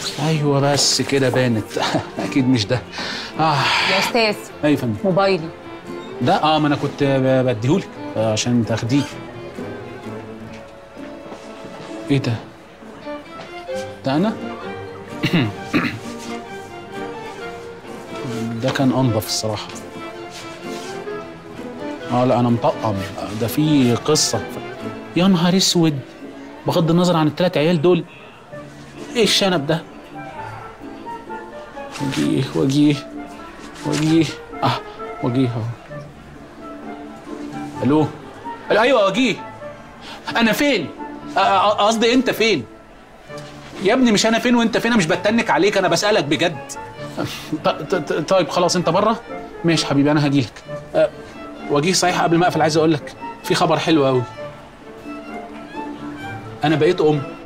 ايوه بس كده بانت اكيد مش ده اه يا استاذ ايوه يا فندم موبايلي ده اه ما انا كنت ب- بديهولك آه، عشان تاخديه ايه ده ده انا ده كان انضف الصراحه اه لا انا مطقم ده في قصه يا نهار اسود بغض النظر عن الثلاث عيال دول ايه الشنب ده وجيه وجيه وجيه اه وجيه اهو الو الو ايوه وجيه انا فين آه، آه، قصدي انت فين يا ابني مش انا فين وانت فين انا مش بتنك عليك انا بسالك بجد ط- ط- ط- طيب خلاص انت بره ماشي حبيبي انا هجيلك أه وجيه صحيح قبل ما اقفل عايز اقول لك في خبر حلو قوي انا بقيت ام